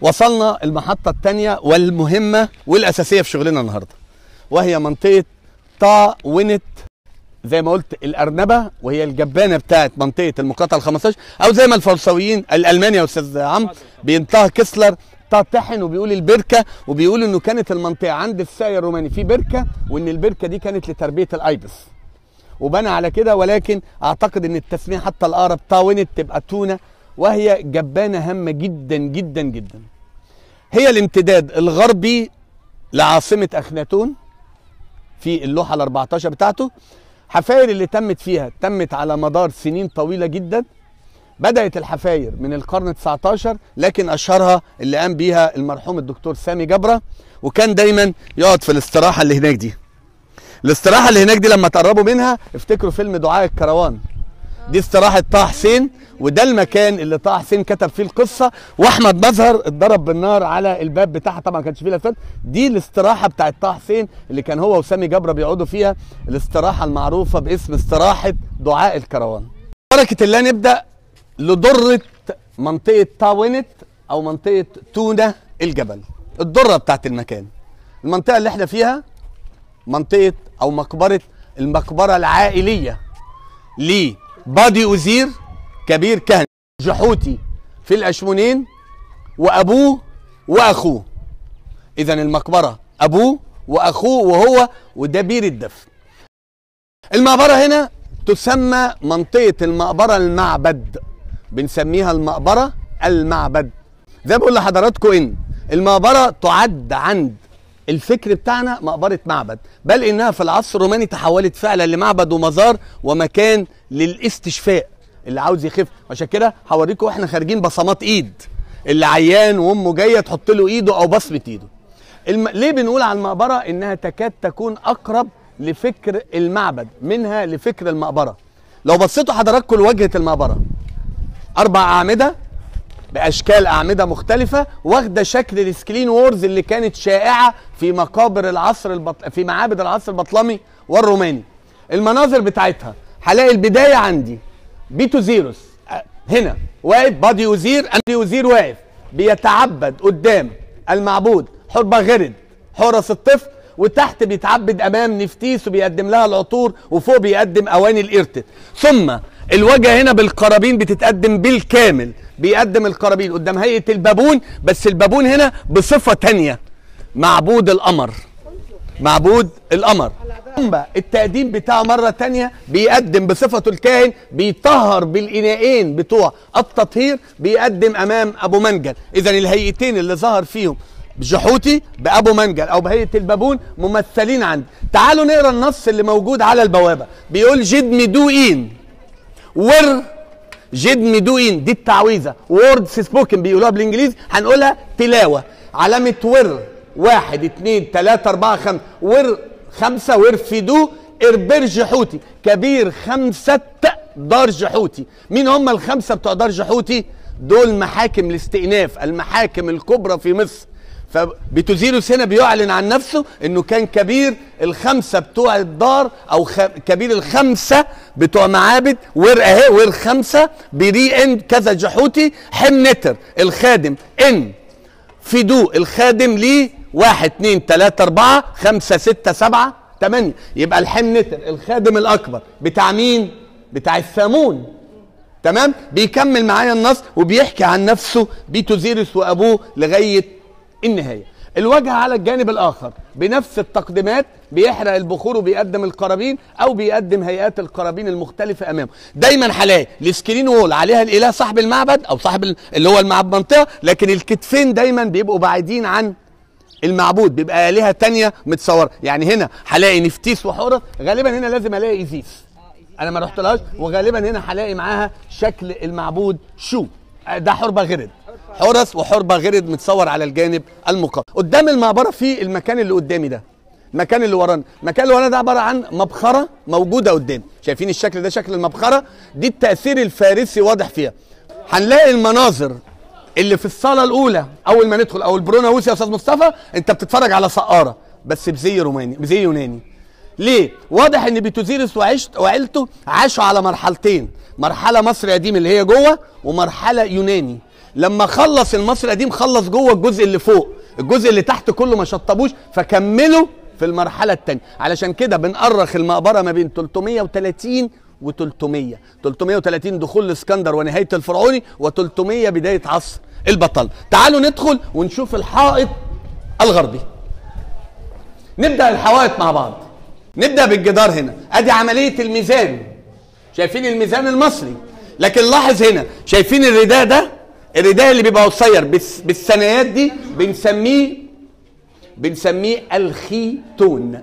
وصلنا المحطة الثانية والمهمة والأساسية في شغلنا النهاردة وهي منطقة طا ونت زي ما قلت الأرنبة وهي الجبانة بتاعت منطقة المقاطعة ال 15 أو زي ما الفرنساويين الألماني يا أستاذ عمرو بينطقها كسلر طا طحن وبيقول البركة وبيقول إنه كانت المنطقة عند الساقي الروماني في بركة وإن البركة دي كانت لتربية الأيبس وبنى على كده ولكن اعتقد ان التسميه حتى الاقرب طاونت تبقى تونه وهي جبانه هامه جدا جدا جدا هي الامتداد الغربي لعاصمه اخناتون في اللوحه ال 14 بتاعته حفاير اللي تمت فيها تمت على مدار سنين طويله جدا بدات الحفاير من القرن 19 لكن اشهرها اللي قام بيها المرحوم الدكتور سامي جبره وكان دايما يقعد في الاستراحه اللي هناك دي الاستراحه اللي هناك دي لما تقربوا منها افتكروا فيلم دعاء الكروان دي استراحه طه حسين وده المكان اللي طه حسين كتب فيه القصه واحمد مظهر اتضرب بالنار على الباب بتاعها طبعا ما كانش فيه لفات دي الاستراحه بتاعت طه حسين اللي كان هو وسامي جبره بيقعدوا فيها الاستراحه المعروفه باسم استراحه دعاء الكروان بركه الله نبدا لضره منطقه طاونت او منطقه تونه الجبل الضره بتاعت المكان المنطقه اللي احنا فيها منطقه او مقبره المقبره العائليه لبادي اوزير كبير كهنه جحوتي في الاشمونين وابوه واخوه اذا المقبره ابوه واخوه وهو وده بير الدفن المقبره هنا تسمى منطقه المقبره المعبد بنسميها المقبره المعبد زي ما بقول لحضراتكم ان المقبره تعد عند الفكر بتاعنا مقبرة معبد بل إنها في العصر الروماني تحولت فعلا لمعبد ومزار ومكان للاستشفاء اللي عاوز يخف عشان كده هوريكم واحنا خارجين بصمات ايد اللي عيان وامه جايه تحط له ايده او بصمه ايده الم... ليه بنقول على المقبره انها تكاد تكون اقرب لفكر المعبد منها لفكر المقبره لو بصيتوا حضراتكم لواجهه المقبره اربع اعمده باشكال اعمده مختلفه واخده شكل السكلين وورز اللي كانت شائعه في مقابر العصر البط... في معابد العصر البطلمي والروماني المناظر بتاعتها هلاقي البدايه عندي بيتو زيروس هنا واقف بادي وزير اندي وزير واقف بيتعبد قدام المعبود حربة غرد حرس الطفل وتحت بيتعبد امام نفتيس وبيقدم لها العطور وفوق بيقدم اواني الارتد ثم الوجه هنا بالقرابين بتتقدم بالكامل بيقدم القرابين قدام هيئه البابون بس البابون هنا بصفه تانية معبود القمر معبود القمر التقديم بتاعه مرة تانية بيقدم بصفته الكاهن بيطهر بالإناءين بتوع التطهير بيقدم أمام أبو منجل إذا الهيئتين اللي ظهر فيهم جحوتي بأبو منجل أو بهيئة البابون ممثلين عندي تعالوا نقرا النص اللي موجود على البوابة بيقول جد مدوئين ور جد مدوئين دي التعويذة ووردز سبوكن بيقولوها بالإنجليزي هنقولها تلاوة علامة ور واحد اتنين تلاتة أربعة خمسة ور خمسة وارفدوه اربر جحوتي كبير خمسة دار جحوتي مين هم الخمسة بتوع دار جحوتي دول محاكم الاستئناف المحاكم الكبرى في مصر فبتوزيروس هنا بيعلن عن نفسه انه كان كبير الخمسه بتوع الدار او خ... كبير الخمسه بتوع معابد ور اهي ور خمسه بري ان كذا جحوتي حمنتر الخادم ان فدو الخادم ليه واحد اتنين تلاتة اربعة خمسة ستة سبعة تمانية يبقى الحمنتر الخادم الاكبر بتاع مين بتاع الثامون تمام بيكمل معايا النص وبيحكي عن نفسه بيتوزيرس وابوه لغايه النهايه الوجه على الجانب الاخر بنفس التقديمات بيحرق البخور وبيقدم القرابين او بيقدم هيئات القرابين المختلفه امامه دايما هلاقي السكرين وول عليها الاله صاحب المعبد او صاحب اللي هو المعبد منطقه لكن الكتفين دايما بيبقوا بعيدين عن المعبود بيبقى آلهة تانية متصورة يعني هنا هلاقي نفتيس وحورس غالبا هنا لازم الاقي ايزيس انا ما رحتلهاش وغالبا هنا هلاقي معاها شكل المعبود شو ده حربة غرد حرس وحربة غرد متصور على الجانب المقابل قدام المقبرة في المكان اللي قدامي ده المكان اللي ورانا المكان اللي ورانا ده عبارة عن مبخرة موجودة قدامي شايفين الشكل ده شكل المبخرة دي التأثير الفارسي واضح فيها هنلاقي المناظر اللي في الصاله الاولى اول ما ندخل او البرونا هوس يا استاذ مصطفى انت بتتفرج على سقاره بس بزي روماني بزي يوناني ليه واضح ان بيتوزيرس وعشت وعيلته عاشوا على مرحلتين مرحله مصري قديم اللي هي جوه ومرحله يوناني لما خلص المصري القديم خلص جوه الجزء اللي فوق الجزء اللي تحت كله ما شطبوش فكملوا في المرحله الثانيه علشان كده بنأرخ المقبره ما بين 330 و 300 330 دخول الاسكندر ونهايه الفرعوني و300 بدايه عصر البطل تعالوا ندخل ونشوف الحائط الغربي نبدا الحوائط مع بعض نبدا بالجدار هنا ادي عمليه الميزان شايفين الميزان المصري لكن لاحظ هنا شايفين الرداء ده الرداء اللي بيبقى قصير بالس- بالثنايات دي بنسميه بنسميه الخيتون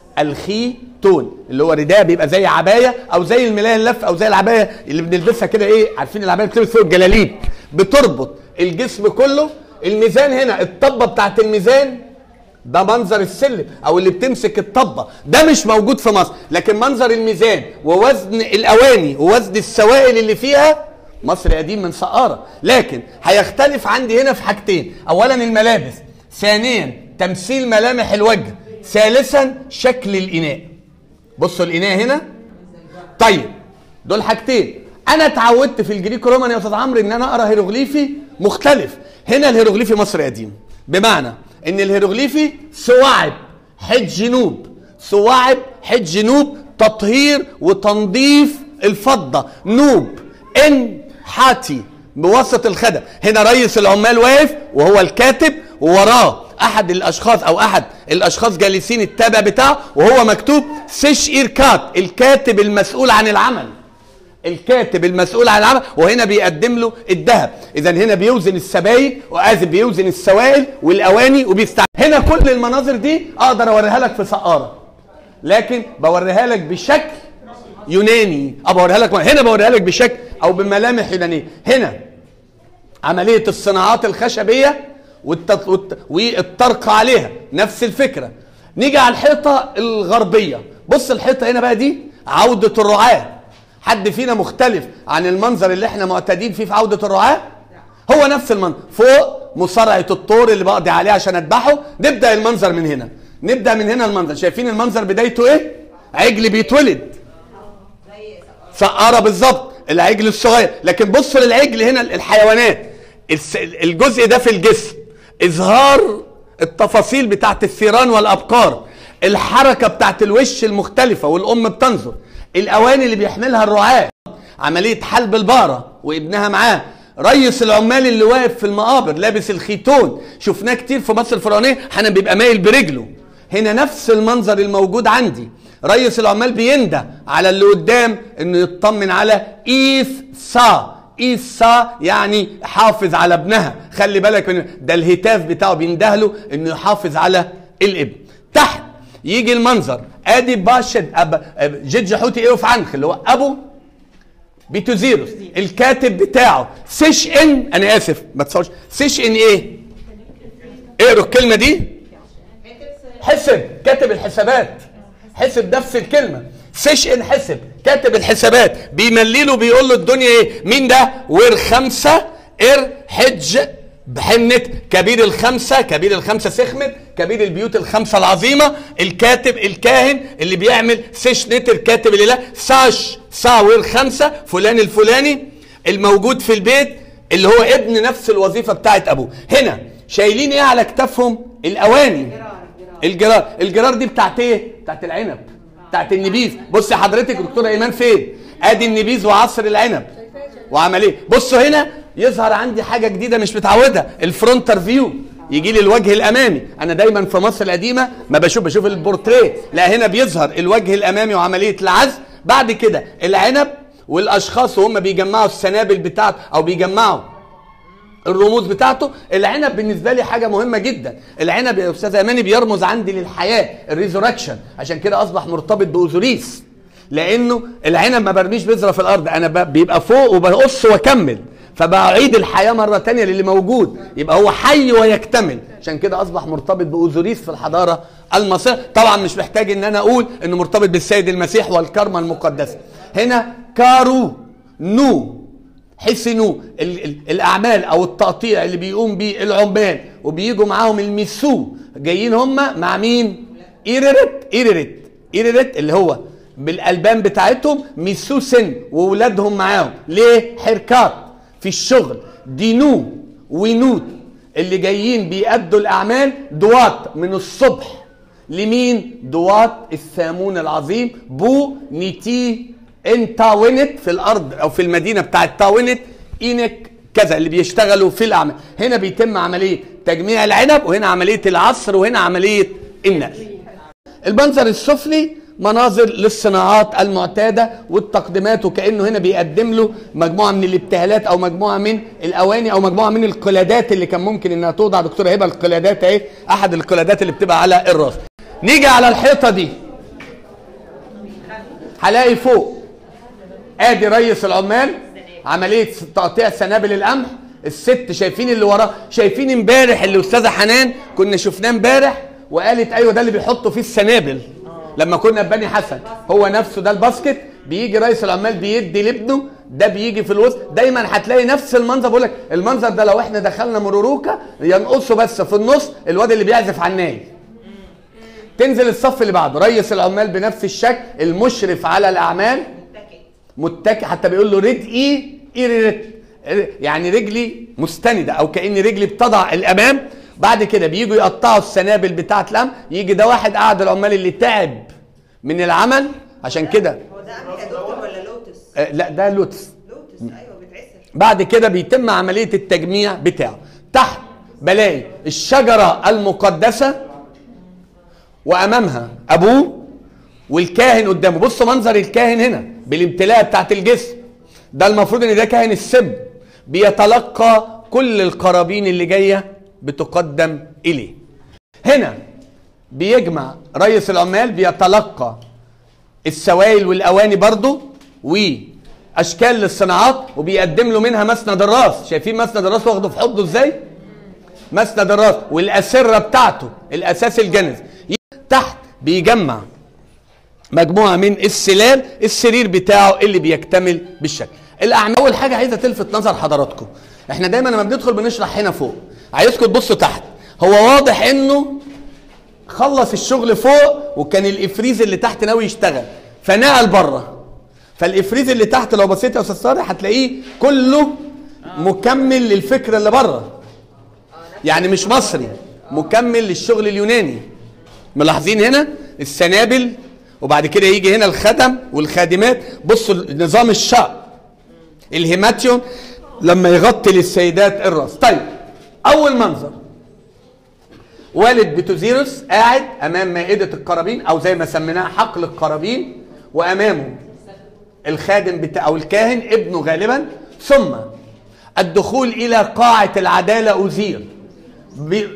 الخيتون اللي هو رداء بيبقى زي عبايه او زي الملايه اللف او زي العبايه اللي بنلبسها كده ايه عارفين العبايه اللي بتلبس فوق الجلاليب بتربط الجسم كله الميزان هنا الطبه بتاعت الميزان ده منظر السلم او اللي بتمسك الطبه ده مش موجود في مصر لكن منظر الميزان ووزن الاواني ووزن السوائل اللي فيها مصر قديم من سقاره لكن هيختلف عندي هنا في حاجتين اولا الملابس ثانيا تمثيل ملامح الوجه ثالثا شكل الاناء بصوا الاناء هنا طيب دول حاجتين انا اتعودت في الجريك رومان يا استاذ عمرو ان انا اقرا هيروغليفي مختلف هنا الهيروغليفي مصري قديم بمعنى ان الهيروغليفي ثواعب حج جنوب ثواعب حج جنوب تطهير وتنظيف الفضه نوب ان حاتي بوسط الخدم هنا رئيس العمال واقف وهو الكاتب ووراه احد الاشخاص او احد الاشخاص جالسين التابع بتاعه وهو مكتوب سيش ايركات الكاتب المسؤول عن العمل الكاتب المسؤول عن العمل وهنا بيقدم له الذهب اذا هنا بيوزن السبايك واسف بيوزن السوائل والاواني وبيستعمل هنا كل المناظر دي اقدر اوريها لك في سقاره لكن بوريها لك بشكل يوناني اه بوريها لك هنا بوريها لك بشكل او بملامح يونانيه هنا عمليه الصناعات الخشبيه والتط... والت... والطرق عليها نفس الفكره نيجي على الحيطه الغربيه بص الحيطه هنا بقى دي عوده الرعاه حد فينا مختلف عن المنظر اللي احنا معتادين فيه في عوده الرعاه هو نفس المنظر فوق مصارعه الطور اللي بقضي عليه عشان اذبحه نبدا المنظر من هنا نبدا من هنا المنظر شايفين المنظر بدايته ايه عجل بيتولد سقاره بالظبط العجل الصغير لكن بصوا للعجل هنا الحيوانات الس- الجزء ده في الجسم اظهار التفاصيل بتاعت الثيران والابقار الحركه بتاعت الوش المختلفه والام بتنظر الاواني اللي بيحملها الرعاه عمليه حلب البقره وابنها معاه ريس العمال اللي واقف في المقابر لابس الخيتون شفناه كتير في مصر الفرعونيه احيانا بيبقى مايل برجله هنا نفس المنظر الموجود عندي ريس العمال بينده على اللي قدام انه يطمن على ايث سا ايث سا يعني حافظ على ابنها خلي بالك من ده الهتاف بتاعه بينده له انه يحافظ على الابن تحت يجي المنظر ادي باشد أب... أب... جد حوتي ايوف عنخ اللي هو ابو بيتوزيروس الكاتب بتاعه سيش ان انا اسف ما تصورش سيش ان ايه اقروا الكلمه دي حسب كاتب الحسابات حسب نفس الكلمه سيش ان حسب كاتب الحسابات بيمليله بيقول له الدنيا ايه مين ده ور خمسه ار حج بحنة كبير الخمسة كبير الخمسة سخمت كبير البيوت الخمسة العظيمة الكاتب الكاهن اللي بيعمل سيش نتر كاتب الاله ساش ساور خمسة فلان الفلاني الموجود في البيت اللي هو ابن نفس الوظيفة بتاعت ابوه هنا شايلين ايه على كتافهم الاواني الجرار الجرار دي بتاعت ايه بتاعت العنب بتاعت النبيذ بص يا حضرتك دكتوره ايمان فين ادي النبيذ وعصر العنب وعمل ايه بصوا هنا يظهر عندي حاجه جديده مش متعودها الفرونتر فيو يجي لي الوجه الامامي انا دايما في مصر القديمه ما بشوف بشوف البورتريه لا هنا بيظهر الوجه الامامي وعمليه العزل بعد كده العنب والاشخاص وهم بيجمعوا السنابل بتاعته او بيجمعوا الرموز بتاعته العنب بالنسبه لي حاجه مهمه جدا العنب يا استاذ اماني بيرمز عندي للحياه الريزوركشن عشان كده اصبح مرتبط باوزوريس لانه العنب ما برميش بذره في الارض انا ب- بيبقى فوق وبقص واكمل فبعيد الحياه مره تانية للي موجود يبقى هو حي ويكتمل عشان كده اصبح مرتبط باوزوريس في الحضاره المصريه طبعا مش محتاج ان انا اقول انه مرتبط بالسيد المسيح والكرمه المقدسه هنا كارو نو حسنوا ال ال الاعمال او التقطيع اللي بيقوم بيه العمال وبيجوا معاهم الميسو جايين هم مع مين ايريرت ايريرت ايريرت اللي هو بالالبان بتاعتهم ميسو سن وولادهم معاهم ليه حركات في الشغل دينو ونوت اللي جايين بيأدوا الأعمال دوات من الصبح لمين دوات الثامون العظيم بو نيتي ان تاونت في الأرض أو في المدينة بتاعت تاونت إنك كذا اللي بيشتغلوا في الأعمال هنا بيتم عملية تجميع العنب وهنا عملية العصر وهنا عملية النقل المنظر السفلي مناظر للصناعات المعتاده والتقديمات وكانه هنا بيقدم له مجموعه من الابتهالات او مجموعه من الاواني او مجموعه من القلادات اللي كان ممكن انها توضع دكتوره هبه القلادات اهي احد القلادات اللي بتبقى على الراس نيجي على الحيطه دي هلاقي فوق ادي رئيس العمال عمليه تقطيع سنابل القمح الست شايفين اللي وراه شايفين امبارح اللي استاذه حنان كنا شفناه امبارح وقالت ايوه ده اللي بيحطوا فيه السنابل لما كنا في بني حسن هو نفسه ده الباسكت بيجي رئيس العمال بيدي لابنه ده بيجي في الوسط دايما هتلاقي نفس المنظر بقول لك المنظر ده لو احنا دخلنا مروروكا ينقصه بس في النص الواد اللي بيعزف على الناي تنزل الصف اللي بعده رئيس العمال بنفس الشكل المشرف على الاعمال متكئ حتى بيقول له رد اي اي رد يعني رجلي مستنده او كان رجلي بتضع الامام بعد كده بييجوا يقطعوا السنابل بتاعه القمح يجي ده واحد قاعد العمال اللي تعب من العمل عشان كده هو ده قمح يا دكتور ولا لوتس؟ آه، لا ده لوتس لوتس ايوه بيتعسر بعد كده بيتم عمليه التجميع بتاعه تحت بلاقي الشجره المقدسه وامامها ابوه والكاهن قدامه بصوا منظر الكاهن هنا بالامتلاء بتاعت الجسم ده المفروض ان ده كاهن السب بيتلقى كل القرابين اللي جايه بتقدم اليه هنا بيجمع رئيس العمال بيتلقى السوائل والاواني برضه واشكال للصناعات وبيقدم له منها مسند الراس شايفين مسند الراس واخده في حضنه ازاي مسند الراس والاسره بتاعته الاساس الجنز تحت بيجمع مجموعه من السلال السرير بتاعه اللي بيكتمل بالشكل الاعمال اول حاجه عايزه تلفت نظر حضراتكم احنا دايما لما بندخل بنشرح هنا فوق عايزكم تبصوا تحت هو واضح انه خلص الشغل فوق وكان الافريز اللي تحت ناوي يشتغل فنقل بره فالافريز اللي تحت لو بصيت يا استاذ صالح هتلاقيه كله مكمل للفكره اللي بره يعني مش مصري مكمل للشغل اليوناني ملاحظين هنا السنابل وبعد كده يجي هنا الخدم والخادمات بصوا نظام الشق الهيماتيون لما يغطي للسيدات الراس طيب اول منظر والد بتوزيروس قاعد امام مائده القرابين او زي ما سميناها حقل القرابين وامامه الخادم بتاع او الكاهن ابنه غالبا ثم الدخول الى قاعه العداله ازير بي-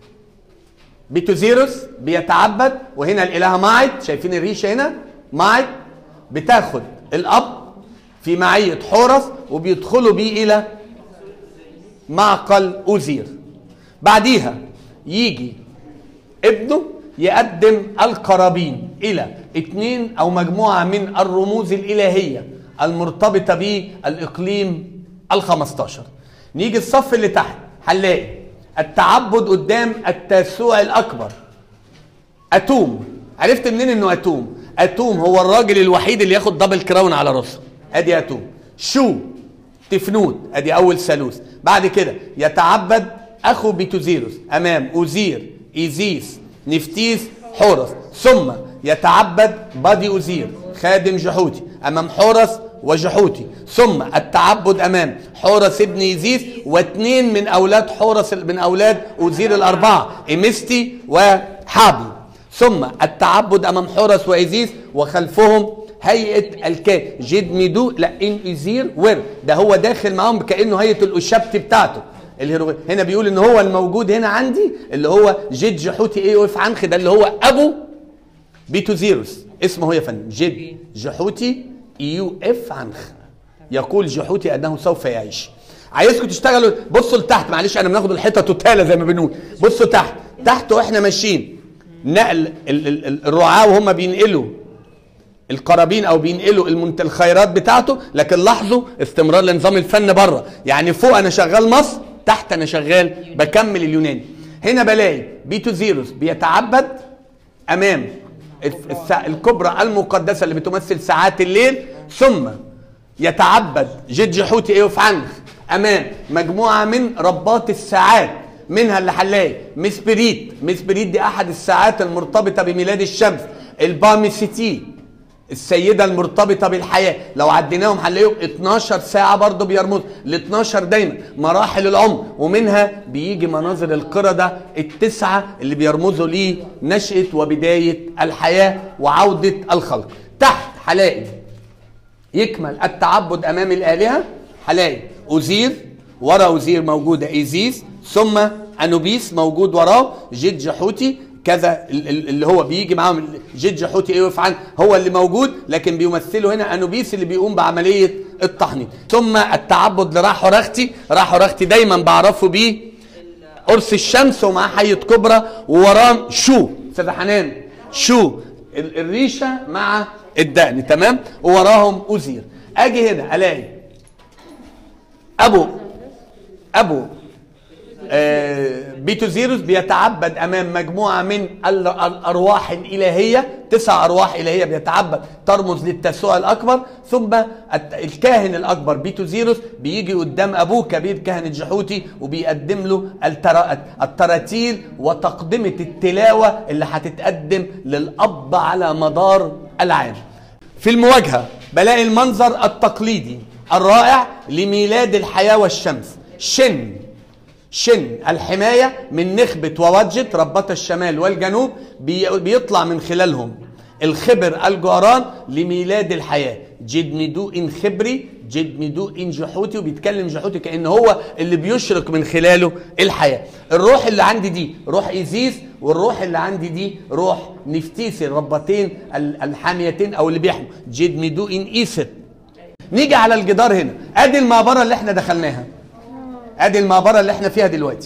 بتوزيروس بيتعبد وهنا الالهه معد شايفين الريشه هنا معد بتاخد الاب في معيه حورس وبيدخلوا بيه الى معقل أزير بعديها يجي ابنه يقدم القرابين إلى اتنين أو مجموعة من الرموز الإلهية المرتبطة بالإقليم الخمستاشر نيجي الصف اللي تحت هنلاقي التعبد قدام التاسوع الأكبر أتوم عرفت منين إنه أتوم أتوم هو الراجل الوحيد اللي ياخد دبل كراون على راسه أدي أتوم شو تفنوت ادي اول ثالوث بعد كده يتعبد اخو بيتوزيروس امام اوزير ايزيس نفتيس حورس ثم يتعبد بادي اوزير خادم جحوتي امام حورس وجحوتي ثم التعبد امام حورس ابن ايزيس واثنين من اولاد حورس من اولاد اوزير الاربعه ايمستي وحابي ثم التعبد امام حورس وايزيس وخلفهم هيئه الكاهن جد ميدو لا ان ازير ور ده هو داخل معاهم كانه هيئه الاشبت بتاعته الهيروغليف هنا بيقول ان هو الموجود هنا عندي اللي هو جد جحوتي ايه وف عنخ ده اللي هو ابو بيتوزيروس اسمه هو يا فندم جد جحوتي يو اف عنخ يقول جحوتي انه سوف يعيش عايزكم تشتغلوا بصوا لتحت معلش انا بناخد الحته توتاله زي ما بنقول بصوا تحت تحت واحنا ماشيين نقل ال- ال- ال- الرعاة وهم بينقلوا القرابين او بينقلوا المنت... الخيرات بتاعته لكن لاحظوا استمرار لنظام الفن بره يعني فوق انا شغال مصر تحت انا شغال بكمل اليوناني هنا بلاقي بيتو زيروس بيتعبد امام الس- السا... الكبرى المقدسه اللي بتمثل ساعات الليل ثم يتعبد جد جحوتي ايوف عنخ امام مجموعه من رباط الساعات منها اللي هنلاقي مسبريت مسبريت دي احد الساعات المرتبطه بميلاد الشمس الباميسيتي السيده المرتبطه بالحياه لو عديناهم هنلاقيهم 12 ساعه برضه بيرمز ال 12 دايما مراحل العمر ومنها بيجي مناظر القرده التسعه اللي بيرمزوا ليه نشاه وبدايه الحياه وعوده الخلق تحت هلاقي يكمل التعبد امام الالهه هلاقي اوزير ورا اوزير موجوده ايزيس ثم انوبيس موجود وراه جد جحوتي كذا ال- ال- اللي هو بيجي معاهم جد جحوتي ايه ويفعل هو اللي موجود لكن بيمثله هنا انوبيس اللي بيقوم بعمليه التحنيط ثم التعبد لراحورختي راحورختي دايما بعرفه بيه قرص الشمس ومعاه حية كبرى ووراه شو استاذ حنان شو ال- الريشه مع الدقن تمام ووراهم ازير اجي هنا الاقي ابو ابو آه، بيتو زيروس بيتعبد امام مجموعه من ال- الارواح الالهيه تسع ارواح الهيه بيتعبد ترمز للتسوع الاكبر ثم الت- الكاهن الاكبر بيتو زيروس بيجي قدام ابوه كبير كهنه جحوتي وبيقدم له الترا- التراتيل وتقدمه التلاوه اللي هتتقدم للاب على مدار العام في المواجهه بلاقي المنظر التقليدي الرائع لميلاد الحياه والشمس شن شن الحماية من نخبة ووجت رباط الشمال والجنوب بي- بيطلع من خلالهم الخبر الجعران لميلاد الحياة جد مدو إن خبري جد مدو إن جحوتي وبيتكلم جحوتي كأن هو اللي بيشرق من خلاله الحياة الروح اللي عندي دي روح إيزيس والروح اللي عندي دي روح نفتيس الرباطين ال- الحاميتين أو اللي بيحموا جد مدو إن إيست نيجي على الجدار هنا ادي المقبره اللي احنا دخلناها ادي المقبره اللي احنا فيها دلوقتي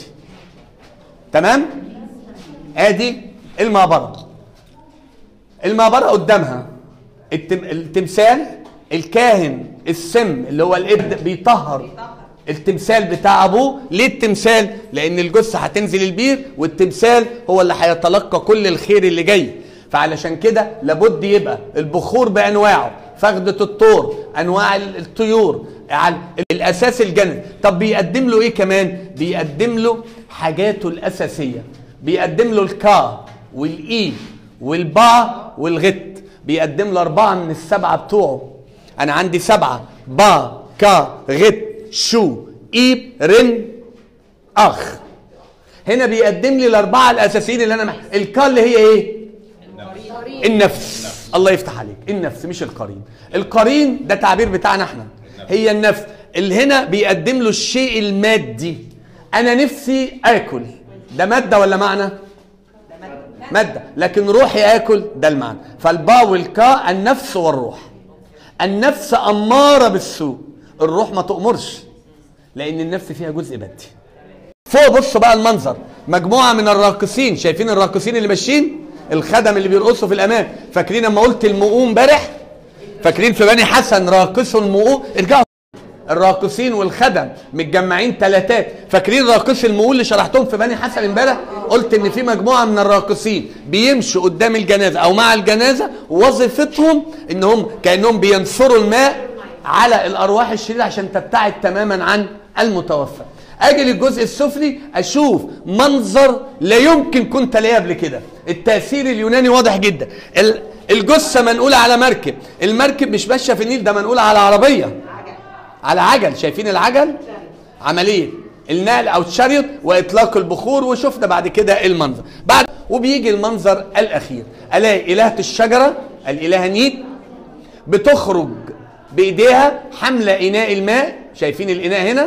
تمام ادي المقبره المقبره قدامها التم... التمثال الكاهن السم اللي هو الابن بيطهر التمثال بتاع ابوه ليه التمثال لان الجثه هتنزل البير والتمثال هو اللي هيتلقى كل الخير اللي جاي فعلشان كده لابد يبقى البخور بانواعه فخدة الطور انواع ال- الطيور على الاساس الجنة طب بيقدم له ايه كمان بيقدم له حاجاته الاساسيه بيقدم له الكا والاي والبا والغت بيقدم له اربعه من السبعه بتوعه انا عندي سبعه با كا غت شو ايب رن اخ هنا بيقدم لي الاربعه الاساسيين اللي انا مح... الكا اللي هي ايه النفس الله يفتح عليك النفس مش القرين القرين ده تعبير بتاعنا احنا هي النفس اللي هنا بيقدم له الشيء المادي انا نفسي اكل ده ماده ولا معنى ماده لكن روحي اكل ده المعنى فالبا والكا النفس والروح النفس اماره بالسوء الروح ما تؤمرش لان النفس فيها جزء مادي فوق بصوا بقى المنظر مجموعه من الراقصين شايفين الراقصين اللي ماشيين الخدم اللي بيرقصوا في الامام فاكرين لما قلت المؤوم امبارح فاكرين في بني حسن راقصوا المؤوم ارجعوا الراقصين والخدم متجمعين ثلاثات فاكرين راقصي المؤوم اللي شرحتهم في بني حسن امبارح قلت ان في مجموعه من الراقصين بيمشوا قدام الجنازه او مع الجنازه وظيفتهم انهم كانهم بينصروا الماء على الارواح الشريره عشان تبتعد تماما عن المتوفى اجي للجزء السفلي اشوف منظر لا يمكن كنت الاقيه قبل كده التاثير اليوناني واضح جدا ال- الجثه منقوله على مركب المركب مش ماشيه في النيل ده منقوله على عربيه على عجل شايفين العجل عمليه النقل او الشريط واطلاق البخور وشفنا بعد كده المنظر بعد وبيجي المنظر الاخير الاقي الهه الشجره الالهه نيد بتخرج بايديها حامله اناء الماء شايفين الاناء هنا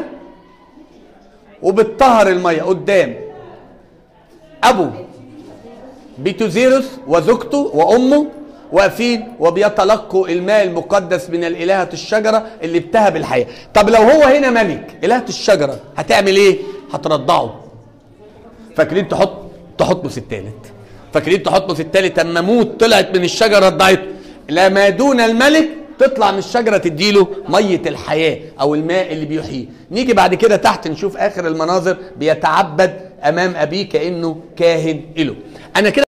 وبتطهر الميه قدام ابو بيتوزيروس وزوجته وامه واقفين وبيتلقوا الماء المقدس من الالهه الشجره اللي بتهب الحياه طب لو هو هنا ملك الهه الشجره هتعمل ايه هترضعه فاكرين تحط تحطمس الثالث فاكرين تحطمس الثالث اما موت طلعت من الشجره رضعته لما دون الملك تطلع من الشجره تديله ميه الحياه او الماء اللي بيحييه نيجي بعد كده تحت نشوف اخر المناظر بيتعبد امام ابيه كانه كاهن له انا كده